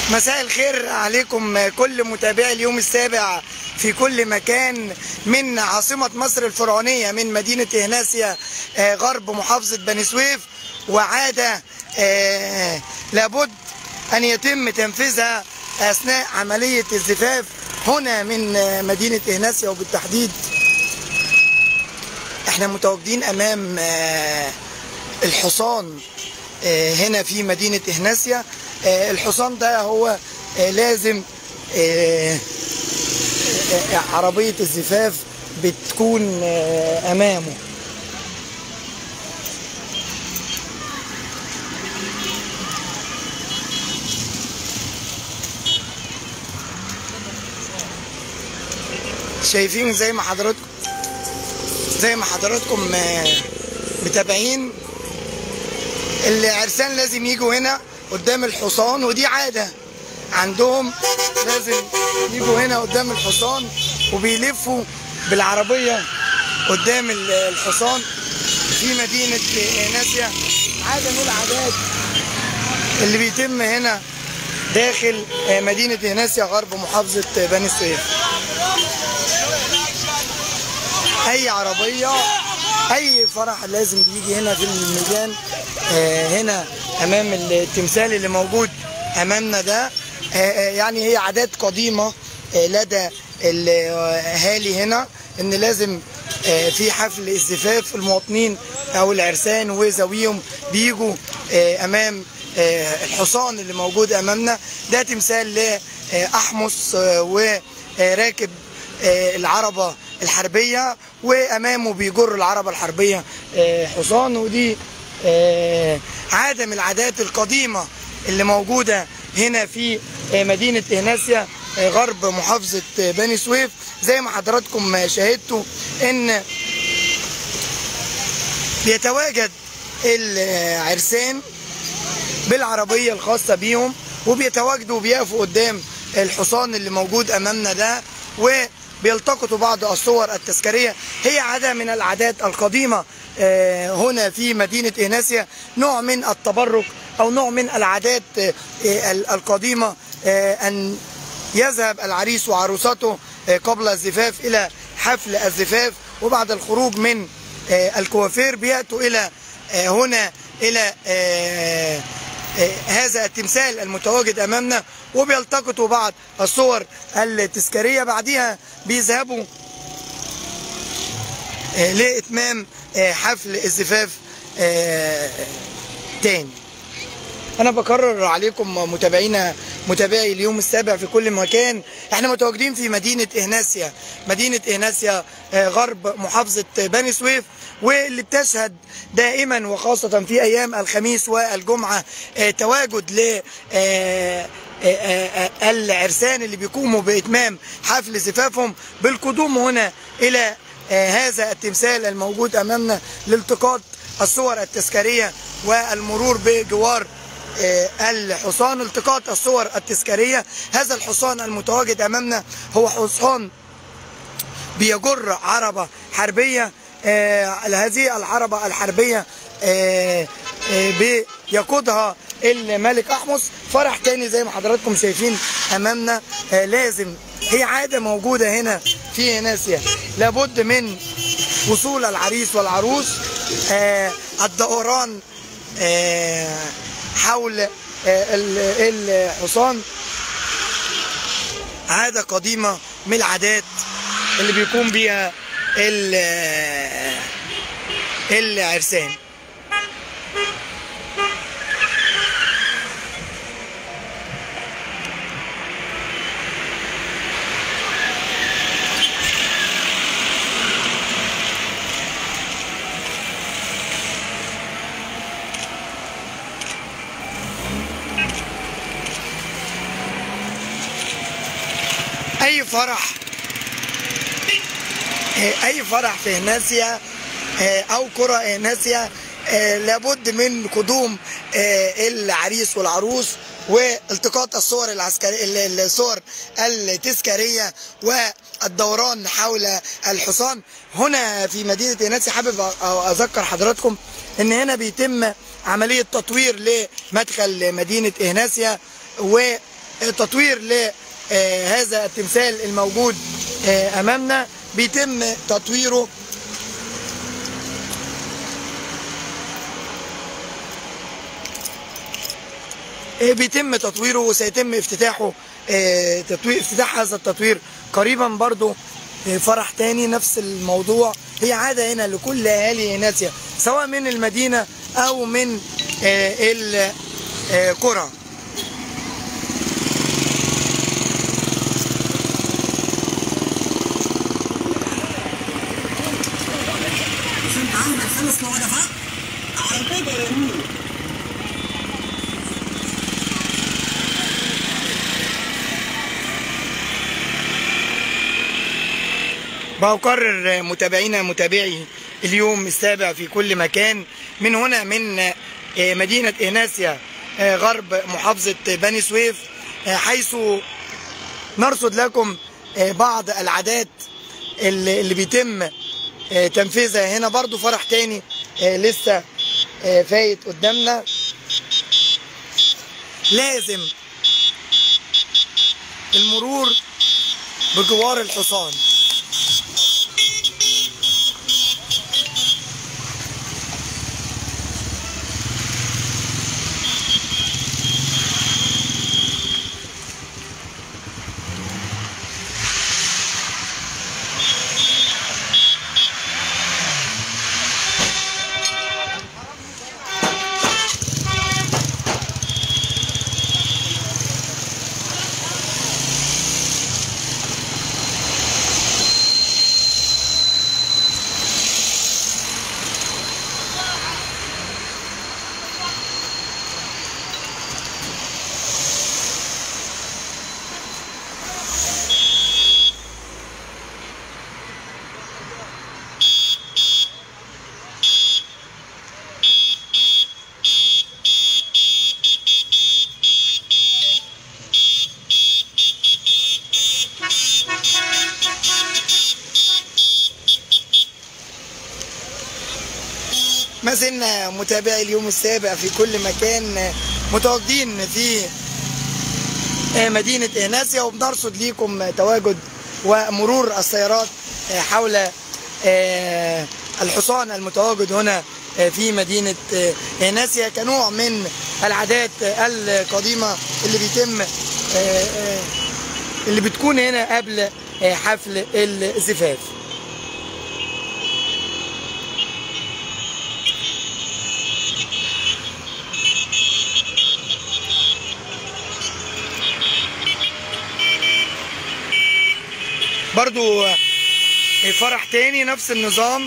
مساء الخير عليكم كل متابعي اليوم السابع في كل مكان من عاصمة مصر الفرعونية من مدينة إهناسيا آه، غرب محافظة بني سويف وعادة آه، لابد أن يتم تنفيذها أثناء عملية الزفاف هنا من آه، مدينة إهناسيا وبالتحديد احنا متواجدين أمام آه، الحصان آه، هنا في مدينة إهناسيا آه، الحصان ده هو آه، لازم آه، آه، عربية الزفاف بتكون آه، أمامه شايفين زي ما حضراتكم زي ما حضراتكم آه، متابعين العرسان لازم يجوا هنا قدام الحصان ودي عادة عندهم لازم يجوا هنا قدام الحصان وبيلفوا بالعربية قدام ال- الحصان في مدينة ناسيا عادة من العادات اللي بيتم هنا داخل آه، مدينة ناسيا غرب محافظة بني سويف اي عربيه اي فرح لازم بيجي هنا في الميدان آه، هنا امام التمثال اللي موجود امامنا ده آه، آه، يعني هي عادات قديمه آه، لدى الاهالي هنا ان لازم آه، في حفل الزفاف المواطنين او العرسان وزويهم بيجوا آه، امام آه، الحصان اللي موجود امامنا ده تمثال لاحمس وراكب آه، العربة الحربية وأمامه بيجر العربة الحربية آه، حصان ودي آه، عادة من العادات القديمة اللي موجودة هنا في آه، مدينة إهناسيا آه، غرب محافظة آه، بني سويف زي ما حضراتكم آه، شاهدتوا إن بيتواجد العرسان بالعربية الخاصة بيهم وبيتواجدوا وبيقفوا قدام الحصان اللي موجود أمامنا ده وبيلتقطوا بعض الصور التذكارية هي عادة من العادات القديمة آه، هنا في مدينة إهناسيا نوع من التبرك أو نوع من العادات آه، آه، القديمة آه، أن يذهب العريس وعروسته آه، قبل الزفاف إلى حفل الزفاف وبعد الخروج من آه، الكوافير بيأتوا إلى آه، هنا إلى آه، آه، هذا التمثال المتواجد أمامنا وبيلتقطوا بعض الصور التذكارية بعدها بيذهبوا آه، لإتمام آه، حفل الزفاف آه، تاني انا بكرر عليكم متابعينا متابعي اليوم السابع في كل مكان احنا متواجدين في مدينة اهناسيا مدينة اهناسيا آه، غرب محافظة بني سويف واللي بتشهد دائما وخاصة في ايام الخميس والجمعة آه، تواجد ل آه، آه، آه، آه، العرسان اللي بيقوموا باتمام حفل زفافهم بالقدوم هنا الى آه، هذا التمثال الموجود امامنا لالتقاط الصور التذكارية والمرور بجوار آه، الحصان التقاط الصور التذكارية هذا الحصان المتواجد أمامنا هو حصان بيجر عربة حربية آه، هذه العربة الحربية آه، آه، بيقودها الملك أحمس فرح تاني زي ما حضراتكم شايفين أمامنا آه، لازم هي عادة موجودة هنا في ناسيا لابد من وصول العريس والعروس آه، الدوران آه، حول آه، ال- الحصان عادة قديمة من العادات اللي بيقوم بيها ال- العرسان اي فرح آه، اي فرح في هناسيا آه، او قرى هناسيا آه، لابد من قدوم آه، العريس والعروس والتقاط الصور العسكرية الصور التذكارية والدوران حول الحصان هنا في مدينة إيناسي حابب أ- أذكر حضراتكم إن هنا بيتم عملية تطوير لمدخل مدينة إيناسيا و آه، تطوير لهذا التمثال الموجود آه، امامنا بيتم تطويره آه، بيتم تطويره وسيتم افتتاحه آه، تطوير افتتاح هذا التطوير قريبا برضو آه، فرح تاني نفس الموضوع هي عادة هنا لكل أهالي ناسيا سواء من المدينة أو من آه، القرى عشان عندك خمس مواقفات على كده يمين بقرر متابعينا متابعي اليوم السابع في كل مكان من هنا من آه، مدينة إهناسيا آه، غرب محافظة بني سويف آه، حيث نرصد لكم آه، بعض العادات اللي اللي بيتم آه، تنفيذها هنا برضو فرح تاني آه، لسه آه، فايت قدامنا لازم المرور بجوار الحصان ما زلنا متابعي اليوم السابع في كل مكان متواجدين في مدينة إهناسيا وبنرصد ليكم تواجد ومرور السيارات حول الحصان المتواجد هنا في مدينة إهناسيا كنوع من العادات القديمة اللي بيتم اللي بتكون هنا قبل حفل الزفاف برضو فرح تاني نفس النظام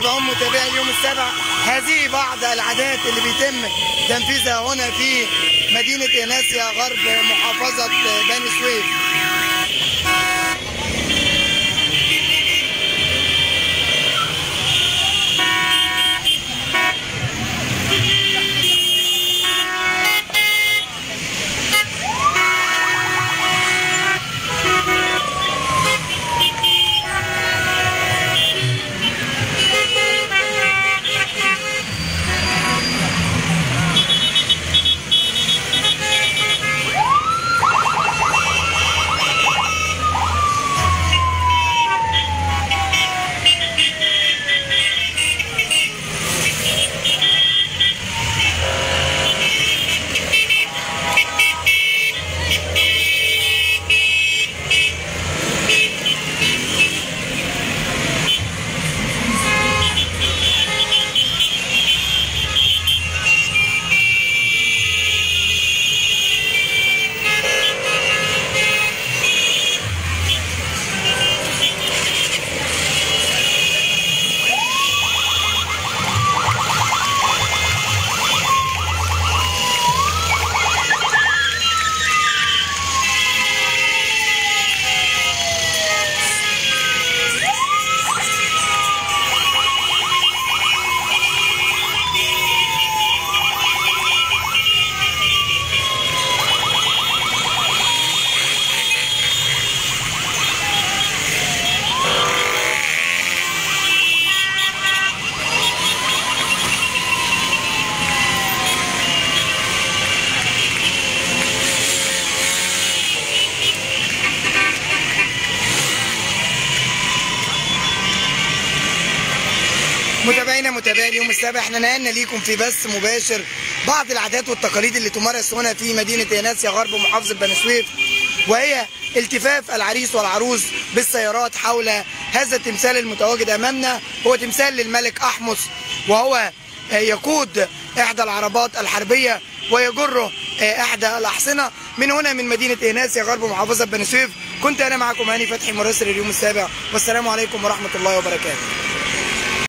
تتابعون متابعي اليوم السابع هذه بعض العادات اللي بيتم تنفيذها هنا في مدينة إناسيا غرب محافظة بني سويف متابعينا متابعي اليوم السابع احنا نقلنا ليكم في بث مباشر بعض العادات والتقاليد اللي تمارس هنا في مدينه اناسيا غرب محافظه بني سويف وهي التفاف العريس والعروس بالسيارات حول هذا التمثال المتواجد امامنا هو تمثال للملك احمس وهو يقود احدى العربات الحربيه ويجره احدى الاحصنه من هنا من مدينه اناسيا غرب محافظه بني سويف كنت انا معكم هاني فتحي مراسل اليوم السابع والسلام عليكم ورحمه الله وبركاته